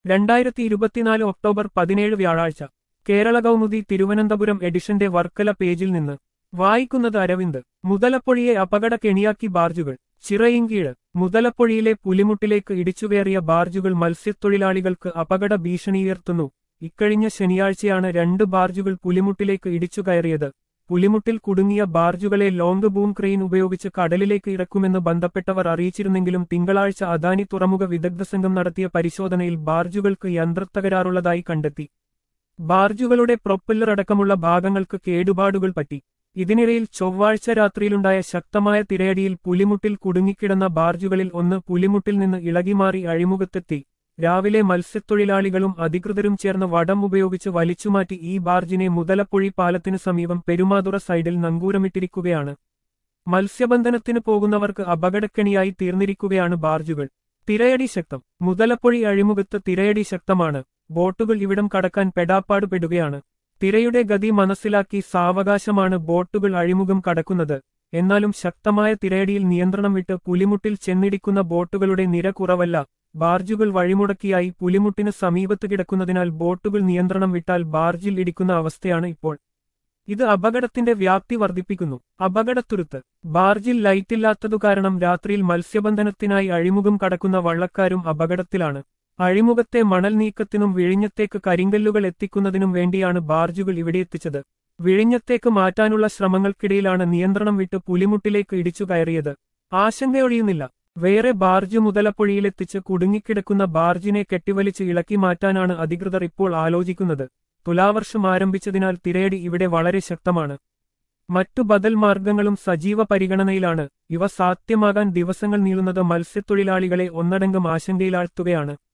രണ്ടായിരത്തി ഇരുപത്തിനാല് ഒക്ടോബർ പതിനേഴ് വ്യാഴാഴ്ച കേരള കൗമുദി തിരുവനന്തപുരം എഡിഷന്റെ വർക്കല പേജിൽ നിന്ന് വായിക്കുന്നത് അരവിന്ദ് മുതലപ്പൊഴിയെ അപകട കെണിയാക്കി ബാർജുകൾ ചിറയിൻകീഴ് മുതലപ്പൊഴിയിലെ പുലിമുട്ടിലേക്ക് ഇടിച്ചുകയറിയ ബാർജുകൾ മത്സ്യത്തൊഴിലാളികൾക്ക് അപകട ഭീഷണിയുയർത്തുന്നു ഇക്കഴിഞ്ഞ ശനിയാഴ്ചയാണ് രണ്ട് ബാർജുകൾ പുലിമുട്ടിലേക്ക് ഇടിച്ചുകയറിയത് പുലിമുട്ടിൽ കുടുങ്ങിയ ബാർജുകളെ ലോങ് ബൂം ക്രെയിൻ ഉപയോഗിച്ച് കടലിലേക്ക് ഇറക്കുമെന്ന് ബന്ധപ്പെട്ടവർ അറിയിച്ചിരുന്നെങ്കിലും തിങ്കളാഴ്ച അദാനി തുറമുഖ വിദഗ്ധ സംഘം നടത്തിയ പരിശോധനയിൽ ബാർജുകൾക്ക് യന്ത്രത്തകരാറുള്ളതായി കണ്ടെത്തി ബാർജുകളുടെ പ്രൊപ്പല്ലർ അടക്കമുള്ള ഭാഗങ്ങൾക്ക് കേടുപാടുകൾ പറ്റി ഇതിനിടയിൽ ചൊവ്വാഴ്ച രാത്രിയിലുണ്ടായ ശക്തമായ തിരയടിയിൽ പുലിമുട്ടിൽ കുടുങ്ങിക്കിടന്ന ബാർജുകളിൽ ഒന്ന് പുലിമുട്ടിൽ നിന്ന് ഇളകിമാറി അഴിമുഖത്തെത്തി രാവിലെ മത്സ്യത്തൊഴിലാളികളും അധികൃതരും ചേർന്ന് വടം ഉപയോഗിച്ച് വലിച്ചുമാറ്റി ഈ ബാർജിനെ മുതലപ്പൊഴി പാലത്തിനു സമീപം പെരുമാതുറ സൈഡിൽ നങ്കൂരമിട്ടിരിക്കുകയാണ് മത്സ്യബന്ധനത്തിന് പോകുന്നവർക്ക് അപകടക്കെണിയായി തീർന്നിരിക്കുകയാണ് ബാർജുകൾ തിരയടി ശക്തം മുതലപ്പൊഴി അഴിമുഖത്ത് തിരയടി ശക്തമാണ് ബോട്ടുകൾ ഇവിടം കടക്കാൻ പെടാപ്പാട് പെടുകയാണ് തിരയുടെ ഗതി മനസ്സിലാക്കി സാവകാശമാണ് ബോട്ടുകൾ അഴിമുഖം കടക്കുന്നത് എന്നാലും ശക്തമായ തിരയടിയിൽ നിയന്ത്രണം വിട്ട് പുലിമുട്ടിൽ ചെന്നിടിക്കുന്ന ബോട്ടുകളുടെ നിര കുറവല്ല ബാർജുകൾ വഴിമുടക്കിയായി പുലിമുട്ടിന് സമീപത്ത് കിടക്കുന്നതിനാൽ ബോട്ടുകൾ നിയന്ത്രണം വിട്ടാൽ ബാർജിൽ ഇടിക്കുന്ന അവസ്ഥയാണ് ഇപ്പോൾ ഇത് അപകടത്തിന്റെ വ്യാപ്തി വർദ്ധിപ്പിക്കുന്നു അപകടത്തുരുത്ത് ബാർജിൽ ലൈറ്റില്ലാത്തതു കാരണം രാത്രിയിൽ മത്സ്യബന്ധനത്തിനായി അഴിമുഖം കടക്കുന്ന വള്ളക്കാരും അപകടത്തിലാണ് അഴിമുഖത്തെ മണൽ നീക്കത്തിനും വിഴിഞ്ഞത്തേക്ക് കരിങ്കല്ലുകൾ എത്തിക്കുന്നതിനും വേണ്ടിയാണ് ബാർജുകൾ ഇവിടെ എത്തിച്ചത് വിഴിഞ്ഞത്തേക്ക് മാറ്റാനുള്ള ശ്രമങ്ങൾക്കിടയിലാണ് നിയന്ത്രണം വിട്ട് പുലിമുട്ടിലേക്ക് ഇടിച്ചു കയറിയത് ആശങ്കയൊഴിയുന്നില്ല വേറെ ബാർജ് മുതലപ്പൊഴിയിലെത്തിച്ച് കുടുങ്ങിക്കിടക്കുന്ന ബാർജിനെ കെട്ടിവലിച്ച് ഇളക്കി മാറ്റാനാണ് അധികൃതർ ഇപ്പോൾ ആലോചിക്കുന്നത് തുലാവർഷം ആരംഭിച്ചതിനാൽ തിരയടി ഇവിടെ വളരെ ശക്തമാണ് മറ്റു ബദൽ മാർഗങ്ങളും സജീവ പരിഗണനയിലാണ് ഇവ സാധ്യമാകാൻ ദിവസങ്ങൾ നീളുന്നത് മത്സ്യത്തൊഴിലാളികളെ ഒന്നടങ്കം ആശങ്കയിലാഴ്ത്തുകയാണ്